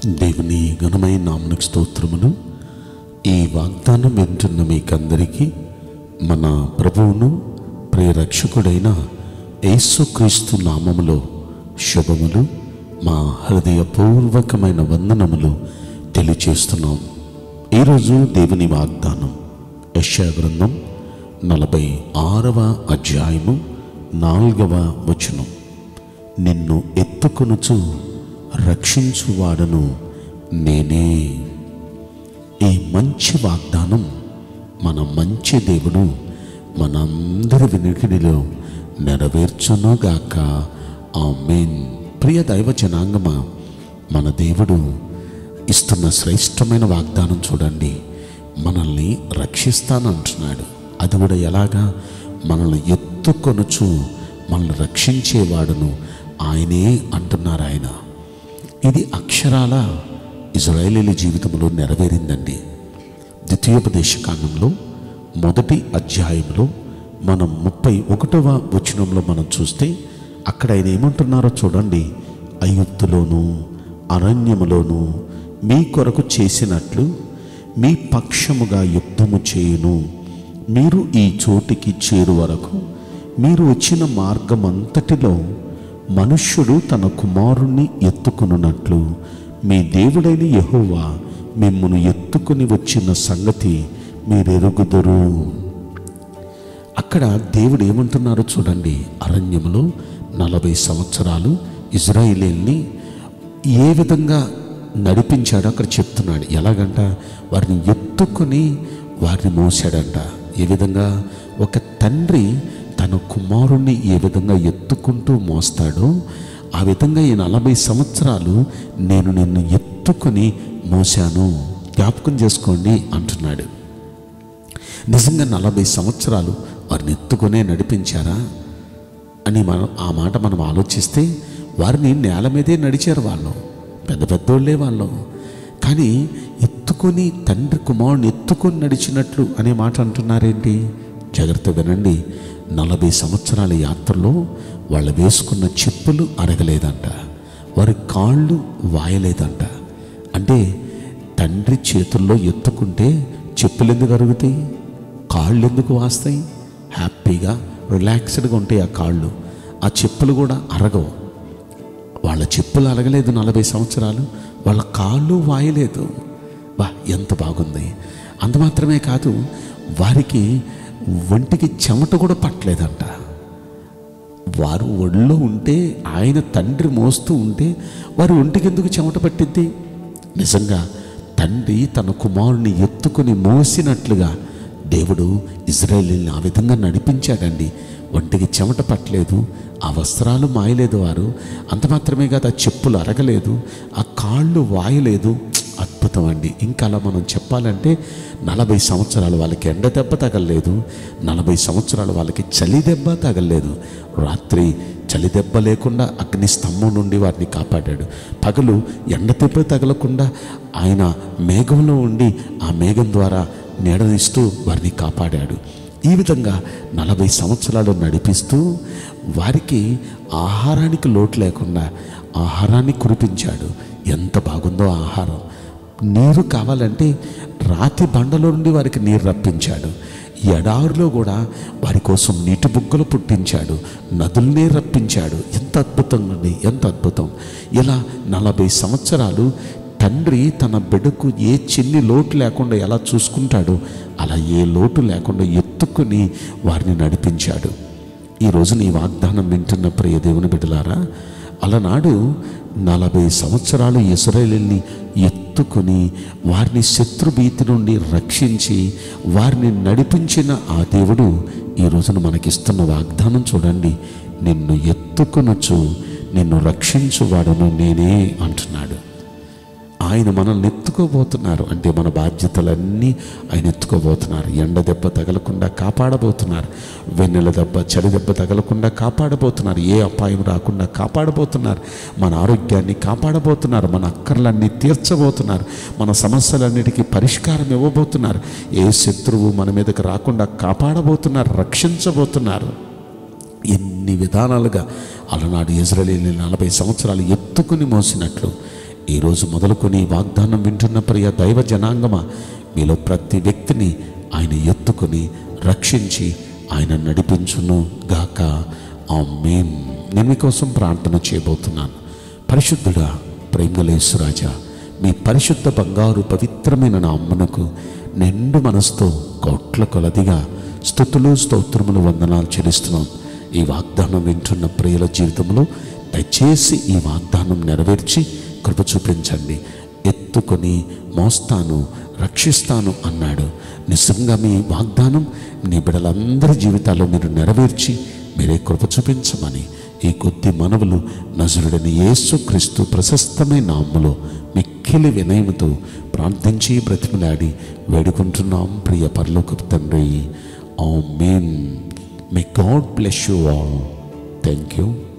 దేవుని ఘనమైన నామనికి స్తోత్రములు ఈ వాగ్దానం వింటున్న మీకందరికీ మన ప్రభువును ప్రియరక్షకుడైన యేసుక్రీస్తు నామములో శుభములు మా హృదయపూర్వకమైన వందనములు తెలియచేస్తున్నాం ఈరోజు దేవుని వాగ్దానం యశా గ్రంథం నలభై ఆరవ అధ్యాయము నాలుగవ వచనం నిన్ను ఎత్తుకొనుచు రక్షించువాడను నేనే ఈ మంచి వాగ్దానం మన మంచి దేవుడు మనందరి వినికిడిలో నెరవేర్చునుగాక ఆమేన్ ప్రియ దైవ జనాంగమా మన దేవుడు ఇస్తున్న శ్రేష్టమైన వాగ్దానం చూడండి మనల్ని రక్షిస్తానంటున్నాడు అది కూడా ఎలాగా మనల్ని ఎత్తుకొనుచు మనల్ని రక్షించేవాడును ఆయనే అంటున్నారు ఆయన ఇది అక్షరాల ఇజ్రాయేలీల జీవితంలో నెరవేరిందండి ద్వితీయోపదేశ కాండంలో మొదటి అధ్యాయంలో మనం ముప్పై ఒకటవ వచనంలో మనం చూస్తే అక్కడ ఆయన ఏమంటున్నారో చూడండి అయుత్తులోను అరణ్యములోను మీ కొరకు చేసినట్లు మీ పక్షముగా యుద్ధము చేయును మీరు ఈ చోటికి చేరు వరకు మీరు వచ్చిన మార్గం అంతటిలో మనుష్యుడు తన కుమారుణ్ణి ఎత్తుకున్నట్లు మీ దేవుడైన యెహోవా మిమ్మును ఎత్తుకుని వచ్చిన సంగతి మీరెరుగుదురు అక్కడ దేవుడు ఏమంటున్నారో చూడండి అరణ్యంలో నలభై సంవత్సరాలు ఇజ్రాయిలీల్ని ఏ విధంగా నడిపించాడో అక్కడ చెప్తున్నాడు ఎలాగంట వారిని ఎత్తుకొని వారిని మోసాడంట ఏ విధంగా ఒక తండ్రి తన కుమారుణ్ణి ఏ విధంగా ఎత్తుకుంటూ మోస్తాడో ఆ విధంగా ఈ నలభై సంవత్సరాలు నేను నిన్ను ఎత్తుకొని మోసాను జ్ఞాపకం చేసుకోండి అంటున్నాడు నిజంగా నలభై సంవత్సరాలు వారిని ఎత్తుకునే నడిపించారా అని మనం ఆ మాట మనం ఆలోచిస్తే వారిని నేల మీదే నడిచారు వాళ్ళు పెద్ద పెద్దోళ్ళే వాళ్ళు కానీ ఎత్తుకొని తండ్రి కుమారుని ఎత్తుకొని నడిచినట్లు అనే మాట అంటున్నారేంటి జాగ్రత్త వినండి నలభై సంవత్సరాల యాత్రలో వాళ్ళు వేసుకున్న చెప్పులు అరగలేదంట వారి కాళ్ళు వాయలేదంట అంటే తండ్రి చేతుల్లో ఎత్తుకుంటే చెప్పులు ఎందుకు అరుగుతాయి కాళ్ళు ఎందుకు వాస్తాయి హ్యాపీగా రిలాక్స్డ్గా ఉంటాయి ఆ కాళ్ళు ఆ చెప్పులు కూడా అరగవు వాళ్ళ చెప్పులు అరగలేదు నలభై సంవత్సరాలు వాళ్ళ కాళ్ళు వాయలేదు వా ఎంత బాగుంది అంత మాత్రమే కాదు వారికి ఒంటికి చెమట కూడా పట్టలేదంట వారు ఒళ్ళో ఉంటే ఆయన తండ్రి మోస్తూ ఉంటే వారి ఒంటికి ఎందుకు చెమట పట్టింది నిజంగా తండ్రి తన కుమారుని ఎత్తుకొని మోసినట్లుగా దేవుడు ఇజ్రాయేలీని ఆ విధంగా నడిపించాడండి ఒంటికి చెమట పట్టలేదు ఆ వస్త్రాలు మాయలేదు వారు అంత మాత్రమే కాదు ఆ చెప్పులు అరగలేదు ఆ కాళ్ళు వాయలేదు అద్భుతం అండి ఇంకా అలా మనం చెప్పాలంటే నలభై సంవత్సరాలు వాళ్ళకి ఎండ దెబ్బ తగలలేదు నలభై సంవత్సరాలు వాళ్ళకి చలి దెబ్బ తగలలేదు రాత్రి చలి దెబ్బ లేకుండా అగ్ని స్తంభం నుండి వారిని కాపాడాడు పగలు ఎండ దెబ్బ తగలకుండా ఆయన మేఘంలో ఉండి ఆ మేఘం ద్వారా నీడనిస్తూ వారిని కాపాడాడు ఈ విధంగా నలభై సంవత్సరాలు నడిపిస్తూ వారికి ఆహారానికి లోటు లేకుండా ఆహారాన్ని కురిపించాడు ఎంత బాగుందో ఆహారం నీరు కావాలంటే రాతి బండలో నుండి వారికి నీరు రప్పించాడు ఎడారిలో కూడా వారి కోసం నీటి బుగ్గలు పుట్టించాడు నదుల్నే రప్పించాడు ఎంత అద్భుతంగా ఉంది ఎంత అద్భుతం ఇలా నలభై సంవత్సరాలు తండ్రి తన బిడ్డకు ఏ చిన్ని లోటు లేకుండా ఎలా చూసుకుంటాడో అలా ఏ లోటు లేకుండా ఎత్తుకుని వారిని నడిపించాడు ఈరోజు నీ వాగ్దానం వింటున్న ప్రియ దేవుని బిడ్డలారా అలనాడు నలభై సంవత్సరాలు ఇస్రాయేలీని ఎత్తుకొని వారిని శత్రుభీతి నుండి రక్షించి వారిని నడిపించిన ఆ దేవుడు ఈ రోజున మనకిస్తున్న వాగ్దానం చూడండి నిన్ను ఎత్తుకొనొచ్చు నిన్ను రక్షించువాడను నేనే అంటున్నాడు ఆయన మనల్ని ఎత్తుకోబోతున్నారు అంటే మన బాధ్యతలన్నీ ఆయన ఎత్తుకోబోతున్నారు ఎండ దెబ్బ తగలకుండా కాపాడబోతున్నారు వెన్నెల దెబ్బ చలి దెబ్బ తగలకుండా కాపాడబోతున్నారు ఏ అపాయం రాకుండా కాపాడబోతున్నారు మన ఆరోగ్యాన్ని కాపాడబోతున్నారు మన అక్కర్లన్నీ తీర్చబోతున్నారు మన సమస్యలన్నిటికీ పరిష్కారం ఇవ్వబోతున్నారు ఏ శత్రువు మన మీదకి రాకుండా కాపాడబోతున్నారు రక్షించబోతున్నారు ఎన్ని విధానాలుగా అలనాడు ఇజ్రాయేలీని నలభై సంవత్సరాలు ఎత్తుకుని మోసినట్లు ఈరోజు మొదలుకొని ఈ వాగ్దానం వింటున్న ప్రియ దైవ జనాంగమా మీలో ప్రతి వ్యక్తిని ఆయన ఎత్తుకొని రక్షించి ఆయన నడిపించును గాక ఆ మేన్ నేను మీకోసం ప్రార్థన చేయబోతున్నాను పరిశుద్ధుడా ప్రేమలేసురాజా మీ పరిశుద్ధ బంగారు పవిత్రమైన నా అమ్మనకు నిండు మనసుతో కోట్ల కొలదిగా స్థుతులు స్తోత్రములు వందనాలు చెల్లిస్తున్నాం ఈ వాగ్దానం వింటున్న ప్రియుల జీవితంలో దయచేసి ఈ వాగ్దానం నెరవేర్చి కృప చూపించండి ఎత్తుకొని మోస్తాను రక్షిస్తాను అన్నాడు నిజంగా మీ వాగ్దానం నీ బిడలందరి జీవితాల్లో మీరు నెరవేర్చి మీరే కృప చూపించమని ఈ కొద్ది మనవులు నజరుడని యేసు క్రీస్తు ప్రశస్తమైన నామములో మిక్కిలి వినయముతో ప్రార్థించి బ్రతిమలాడి వేడుకుంటున్నాం ప్రియ పరలోకపు తండ్రి ఆ man may God bless you all thank you